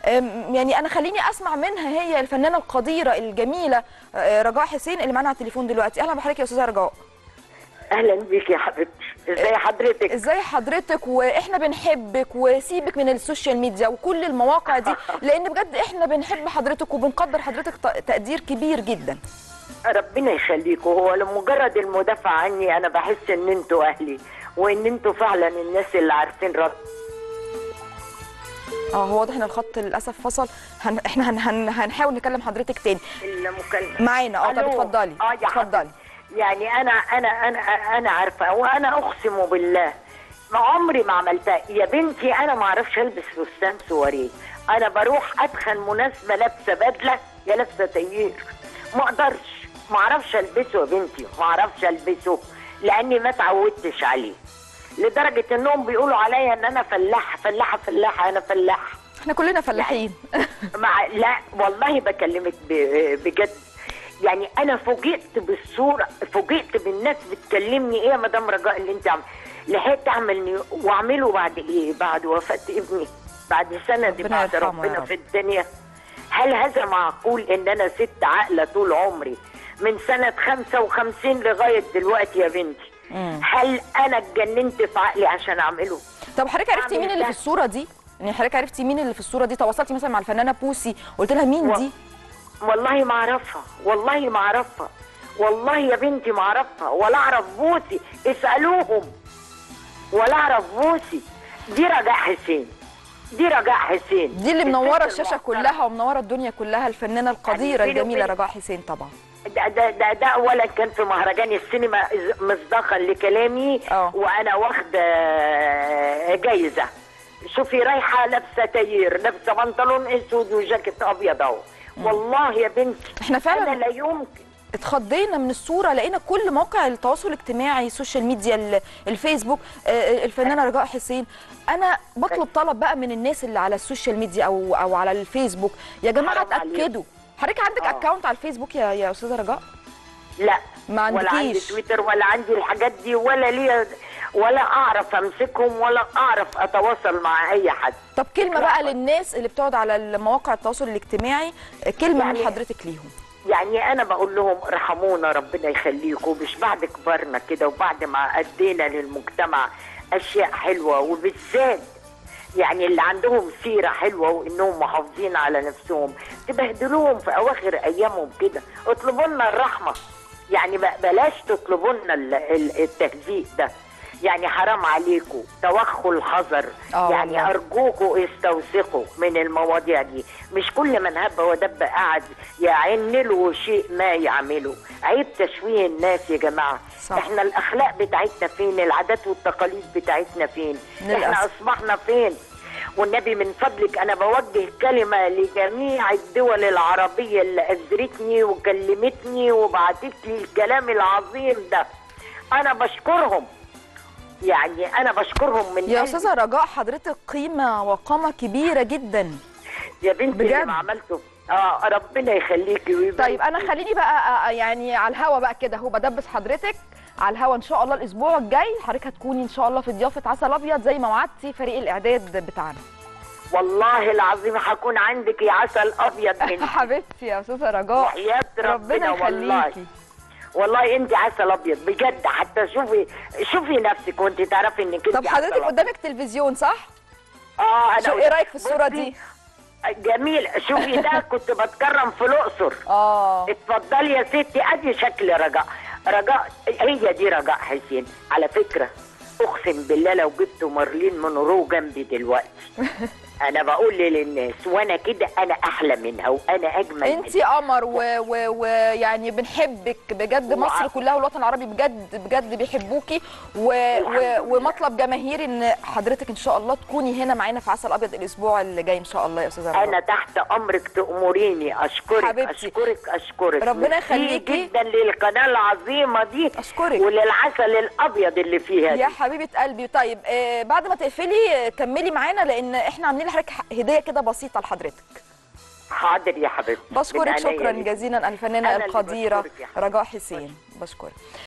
أم، يعني انا خليني اسمع منها هي الفنانه القديره الجميله آه، رجاء حسين اللي معانا على التليفون دلوقتي اهلا بحضرتك يا استاذه رجاء اهلا بيك يا حبيبتي ازي حضرتك ازاي حضرتك واحنا بنحبك وسيبك من السوشيال ميديا وكل المواقع دي لان بجد احنا بنحب حضرتك وبنقدر حضرتك ت- تقدير كبير جدا ربنا يخليكم هو لمجرد المدافع عني انا بحس ان انتوا اهلي وان انتوا فعلا الناس اللي عارفين رب اه هو واضح ان الخط للاسف فصل هن... احنا هن... هن... هنحاول نكلم حضرتك تاني المكالمه معانا اه طب ألو. اتفضلي اه يا اتفضلي حبيبتي. يعني انا انا انا انا عارفه وانا اقسم بالله ما عمري ما عملتها يا بنتي انا ما اعرفش البس فستان سواريه انا بروح ادخل مناسبه لابسه بدله يا لابسه تيير ما اقدرش ما اعرفش البسه يا بنتي ما اعرفش البسه لاني ما اتعودتش عليه لدرجه انهم بيقولوا عليا ان انا فلاحه فلاحه فلاحه انا فلاحه احنا كلنا فلاحين مع لا والله بكلمك ب- بجد يعني انا فوجئت بالصوره فوجئت بالناس بتكلمني ايه يا مدام رجاء اللي انت عم لحقت اعمل نيو- واعمله بعد ايه بعد وفاه ابني بعد سنه دي ربنا بعد يرحمه يا ربنا رب. في الدنيا هل هذا معقول ان انا ست عاقله طول عمري من سنه 55 لغايه دلوقتي يا بنتي هل انا اتجننت في عقلي عشان اعمله طب حضرتك عرفتي أعمل مين اللي ده. في الصوره دي يعني حضرتك عرفتي مين اللي في الصوره دي تواصلتي مثلا مع الفنانه بوسي قلت لها مين و- دي والله ما اعرفها والله ما اعرفها والله يا بنتي ما اعرفها ولا اعرف بوسي اسالوهم ولا اعرف بوسي دي رجاء حسين دي رجاء حسين دي اللي منوره الست الشاشه المحترمة. كلها ومنوره الدنيا كلها الفنانه القديره بيني الجميله وبينك- رجاء حسين طبعا ده ده ده, ده اولا كان في مهرجان السينما إز- مصداقا لكلامي اه. وانا واخده جايزه شوفي رايحه لابسه تاير لابسه بنطلون اسود وجاكيت ابيض اهو والله يا بنتي احنا فعلا انا لا يمكن اتخضينا من الصوره لقينا كل مواقع التواصل الاجتماعي السوشيال ميديا ال- الفيسبوك آه، الفنانه رجاء حسين انا بطلب طلب بقى من الناس اللي على السوشيال ميديا او او على الفيسبوك يا جماعه حرام عليك. اتاكدوا حضرتك عندك اه. اكونت على الفيسبوك يا يا استاذه رجاء لا ما ولا عندي عندكيش. تويتر ولا عندي الحاجات دي ولا ليا ولا اعرف امسكهم ولا اعرف اتواصل مع اي حد طب كلمه لا. بقى للناس اللي بتقعد على مواقع التواصل الاجتماعي آه، كلمه من يعني- حضرتك ليهم يعني انا بقول لهم ارحمونا ربنا يخليكم مش بعد كبرنا كده وبعد ما ادينا للمجتمع اشياء حلوه وبالذات يعني اللي عندهم سيره حلوه وانهم محافظين على نفسهم تبهدلوهم في اواخر ايامهم كده اطلبوا لنا الرحمه يعني ب- بلاش تطلبوا لنا ال- ال- التهزيء ده يعني حرام عليكم توخوا الحذر آه يعني والله. ارجوكوا استوثقوا من المواضيع دي مش كل من هب ودب قعد يعن له شيء ما يعمله عيب تشويه الناس يا جماعه صح. احنا الاخلاق بتاعتنا فين العادات والتقاليد بتاعتنا فين للأسف. احنا اصبحنا فين والنبي من فضلك انا بوجه كلمه لجميع الدول العربيه اللي اذرتني وكلمتني وبعتت لي الكلام العظيم ده انا بشكرهم يعني انا بشكرهم من يا قلبي. استاذه رجاء حضرتك قيمه وقامه كبيره جدا يا بنتي بجد؟ اللي ما عملته اه ربنا يخليكي ويبارك طيب انا خليني بقى آه، يعني على الهوا بقى كده اهو بدبس حضرتك على الهوا ان شاء الله الاسبوع الجاي حضرتك هتكوني ان شاء الله في ضيافه عسل ابيض زي ما وعدتي فريق الاعداد بتاعنا والله العظيم هكون عندك يا عسل ابيض من حبيبتي يا استاذه رجاء وحياة ربنا والله يخليكي والله انت عسل ابيض بجد حتى شوفي شوفي نفسك وانت تعرفي انك انت طب عسل حضرتك أبيض. قدامك تلفزيون صح؟ اه انا شو ايه رايك في الصوره بصي، دي؟ جميل شوفي ده كنت بتكرم في الاقصر اه اتفضلي يا ستي ادي شكل رجاء رجاء هي دي رجاء حسين على فكره اقسم بالله لو جبت مارلين مونرو جنبي دلوقتي انا بقول للناس وانا كده انا احلى منها وانا اجمل انتي قمر ويعني و... و... يعني بنحبك بجد وع- مصر كلها والوطن العربي بجد بجد بيحبوكي و... و... الحمد لله. ومطلب جماهيري ان حضرتك ان شاء الله تكوني هنا معانا في عسل ابيض الاسبوع اللي جاي ان شاء الله يا استاذه رجاء. انا تحت امرك تأمريني اشكرك حبيبتي. اشكرك اشكرك ربنا ميرسي يخليكي. جدا للقناه العظيمه دي أشكرك. وللعسل الابيض اللي فيها يا دي حبيبه قلبي طيب آه بعد ما تقفلي آه، كملي معانا لان احنا عاملين لحضرتك هديه كده بسيطه لحضرتك حاضر يا حبيبتي بشكرك من عينيا شكرا ليك. جزيلا الفنانه أنا اللي القديره بشكرك يا حبيبتي. رجاء حسين بشكرك